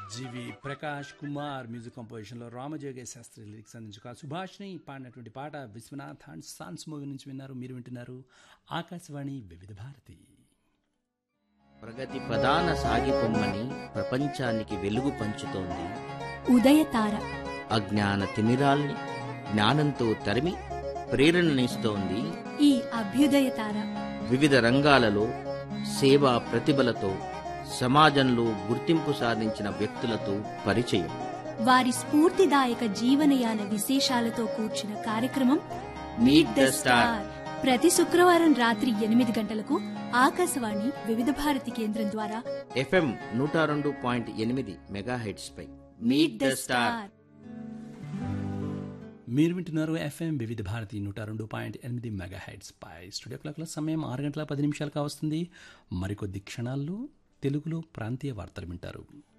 జీవి Prakash Kumar music కంపోజిషన్లో Ramajoge Sastry lyrics అందించుక సుభాష్ని పాడినటువంటి పాట విశ్వనాథ్ అండ్ సాన్స్ మూవీ నుంచి విన్నారు మీరు వింటున్నారు ఆకాశవాణి వివిధ భారతి ప్రగతి ప్రధాన సాగిపొమ్మని ప్రపంచానికి వెలుగు పంచుతోంది ఉదయతార అజ్ఞాన తిమిరాల్ని జ్ఞానంతో తరిమి ప్రేరణనిస్తోంది ఈ అభ్యుదయతార వివిధ రంగాలలో సేవా ప్రతిభలతో సమాజంలో గుర్తింపు సాధించిన వ్యక్తులతో పరిచయం వారి స్ఫూర్తిదాయక జీవనయాన విశేషాలతో కూర్చిన కార్యక్రమం మీట్ ద స్టార్ ప్రతి శుక్రవారం రాత్రి ఎనిమిది గంటలకు ఆకాశవాణి వివిధ భారతి కేంద్రం ద్వారా ఎఫ్ఎం నూట రెండు పాయింట్ ఎనిమిది మెగాహెడ్స్ పై మీట్ ద స్టార్ మీరు వింటున్నారు ఎఫ్ఎం వివిధ భారతి నూట రెండు పాయింట్ ఎనిమిది మెగా హెడ్స్ పై స్టూడియో క్లాక్ల సమయం ఆరు గంటల పది నిమిషాలుగా వస్తుంది మరికొద్ది క్షణాల్లో తెలుగులో ప్రాంతీయ వార్తలు వింటారు